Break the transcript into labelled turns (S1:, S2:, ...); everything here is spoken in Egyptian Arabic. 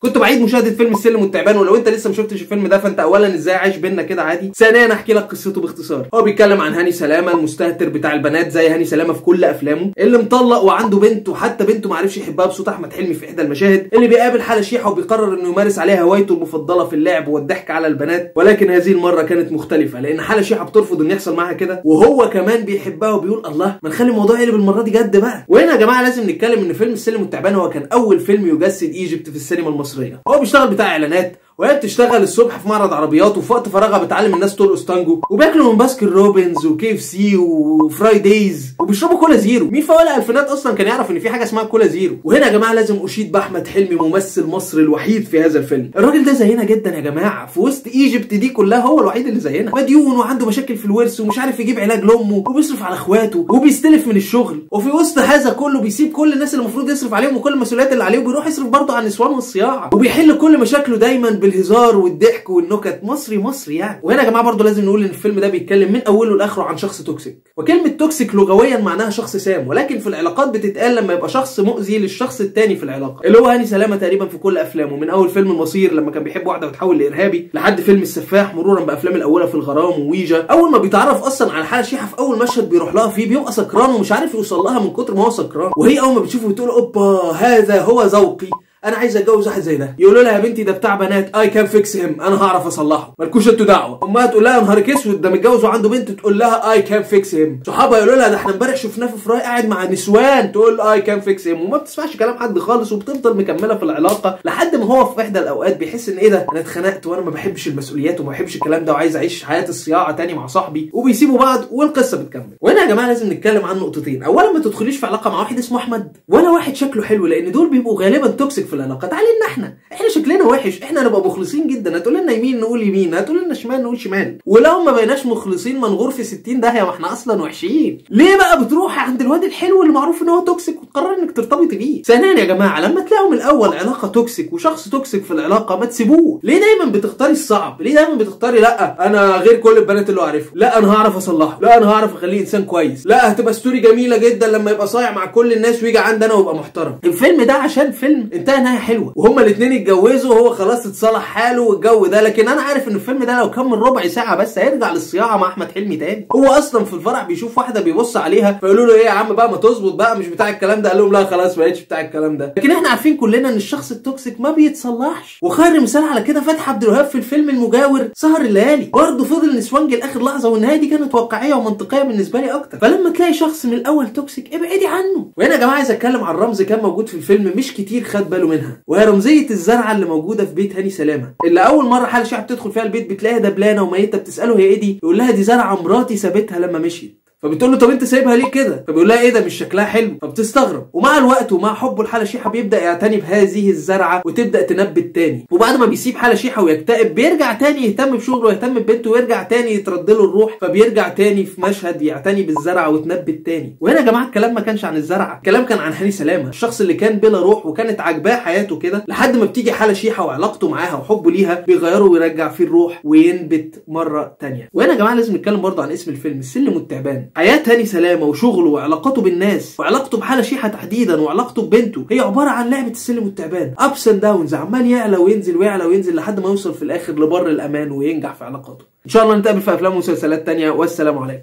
S1: كنت بعيد مشاهده فيلم السلم والتعبان ولو انت لسه ما شفتش الفيلم ده فانت اولا ازاي عايش بينا كده عادي ثانيا احكي لك قصته باختصار هو بيتكلم عن هاني سلامه المستهتر بتاع البنات زي هاني سلامه في كل افلامه اللي مطلق وعنده بنت وحتى بنته ما عرفش يحبها بصوت احمد حلمي في احدى المشاهد اللي بيقابل حاله شيحه وبيقرر انه يمارس عليها هوايته المفضله في اللعب والضحك على البنات ولكن هذه المره كانت مختلفه لان حاله شيحه بترفض ان يحصل معاها كده وهو كمان بيحبها وبيقول الله ما نخلي الموضوع يقلب المره دي جد بقى وهنا يا جماعه لازم نتكلم ان فيلم السلم والتعبان هو كان اول فيلم يجسد ايجيبت في السينما المصريه هو بيشتغل بتاع اعلانات وهي بتشتغل الصبح في معرض عربيات وفي وقت فراغها بتعلم الناس ترقص تانجو وبياكلوا من باسكن روبنز وكي اف سي وفرايدايز وبيشربوا كولا زيرو مين في اول الالفينات اصلا كان يعرف ان في حاجه اسمها كولا زيرو وهنا يا جماعه لازم اشيد باحمد حلمي ممثل مصر الوحيد في هذا الفيلم الراجل ده زينا جدا يا جماعه في وسط ايجيبت دي كلها هو الوحيد اللي زينا مديون وعنده مشاكل في الورث ومش عارف يجيب علاج لامه وبيصرف على اخواته وبيستلف من الشغل وفي وسط هذا كله بيسيب كل الناس اللي المفروض يصرف عليهم وكل المسؤوليات اللي عليه وبيروح يصرف برضه على النسوان والصياعه وبيحل كل مشاكله دايما بالهزار والضحك والنكت مصري مصري يعني وهنا يا جماعه برضه لازم نقول ان الفيلم ده بيتكلم من اوله لاخره عن شخص توكسيك وكلمه توكسيك لغويا معناها شخص سام ولكن في العلاقات بتتقال لما يبقى شخص مؤذي للشخص التاني في العلاقه اللي هو هاني سلامه تقريبا في كل افلامه من اول فيلم المصير لما كان بيحب واحده وتحول لارهابي لحد فيلم السفاح مرورا بافلام الاولى في الغرام وويجا اول ما بيتعرف اصلا على حاله شيحه في اول مشهد بيروح لها فيه بيبقى سكران ومش عارف يوصل لها من كتر ما هو سكران وهي اول ما بتشوفه بتقول اوبا هذا هو ذوقي انا عايز اتجوز واحد زي ده يقولوا لها يا بنتي ده بتاع بنات اي كان فيكس هيم انا هعرف اصلحه مالكوش انتوا دعوه امها تقول لها نهارك اسود ده متجوز وعنده بنت تقول لها اي كان فيكس هيم صحابها يقولوا لها ده احنا امبارح شفناه في فراي قاعد مع نسوان تقول اي كان فيكس هيم وما بتسمعش كلام حد خالص وبتفضل مكمله في العلاقه لحد ما هو في احدى الاوقات بيحس ان ايه ده انا اتخنقت وانا ما بحبش المسؤوليات وما بحبش الكلام ده وعايز اعيش حياه الصياعه تاني مع صاحبي وبيسيبوا بعض والقصه بتكمل وهنا يا جماعه لازم نتكلم عن نقطتين اولا ما تدخليش في علاقه مع واحد اسمه احمد ولا واحد شكله حلو لان دول بيبقوا غالبا توكسيك في العلاقات علينا احنا احنا شكلنا وحش احنا نبقى مخلصين جدا هتقول لنا يمين نقول يمين هتقول لنا شمال نقول شمال ولو ما بقيناش مخلصين منغور في 60 داهيه ما احنا اصلا وحشين ليه بقى بتروح عند الواد الحلو اللي معروف ان هو توكسيك وتقرر انك ترتبطي بيه ثانيا يا جماعه لما تلاقوا من الاول علاقه توكسيك وشخص توكسيك في العلاقه ما تسيبوه ليه دايما بتختاري الصعب ليه دايما بتختاري لا انا غير كل البنات اللي اعرفها لا انا هعرف اصلحه لا انا هعرف اخليه انسان كويس لا هتبقى ستوري جميله جدا لما يبقى صايع مع كل الناس ويجي عندي انا ويبقى محترم الفيلم ده عشان فيلم انتهى نهايه حلوه وهما الاثنين اتجوزوا وهو خلاص اتصلح حاله والجو ده لكن انا عارف ان الفيلم ده لو كمل ربع ساعه بس هيرجع للصياعه مع احمد حلمي تاني هو اصلا في الفرح بيشوف واحده بيبص عليها فيقولوا له ايه يا عم بقى ما تظبط بقى مش بتاع الكلام ده قال لهم لا خلاص ما بقتش بتاع الكلام ده لكن احنا عارفين كلنا ان الشخص التوكسيك ما بيتصلحش وخير مثال على كده فتحي عبد الوهاب في الفيلم المجاور سهر الليالي برضه فضل نسوانجي لاخر لحظه والنهايه دي كانت واقعيه ومنطقيه بالنسبه لي اكتر فلما تلاقي شخص من الاول توكسيك ابعدي عنه وهنا يا جماعه عايز اتكلم عن رمز كان موجود في الفيلم مش كتير خد باله منها وهي رمزيه الزرعه اللي موجوده في بيت هاني سلامه اللي اول مره حال شعب تدخل فيها البيت بتلاقيها دبلانه وميته بتساله هي ايه دي يقول لها دي زرعه مراتي سابتها لما مشيت فبتقول له طب انت سايبها ليه كده فبيقول لها ايه ده مش شكلها حلو فبتستغرب ومع الوقت ومع حبه لحاله شيحه بيبدا يعتني بهذه الزرعه وتبدا تنبت تاني وبعد ما بيسيب حاله شيحه ويكتئب بيرجع تاني يهتم بشغله ويهتم ببنته ويرجع تاني يترد له الروح فبيرجع تاني في مشهد يعتني بالزرعه وتنبت تاني وهنا يا جماعه الكلام ما كانش عن الزرعه الكلام كان عن هاني سلامه الشخص اللي كان بلا روح وكانت عاجباه حياته كده لحد ما بتيجي حاله شيحه وعلاقته معاها وحبه ليها بيغيره ويرجع فيه الروح وينبت مره تانية وهنا يا جماعه لازم نتكلم برضه عن اسم الفيلم السلم والتعبان حياه هاني سلامه سلامه وشغله وعلاقته بالناس وعلاقته بحاله شيحه تحديدا وعلاقته ببنته هي عباره عن لعبه السلم والتعبان ابس اند داونز عمال يعلى وينزل ويعلى وينزل لحد ما يوصل في الاخر لبر الامان وينجح في علاقاته ان شاء الله نتقابل في افلام ومسلسلات تانية والسلام عليكم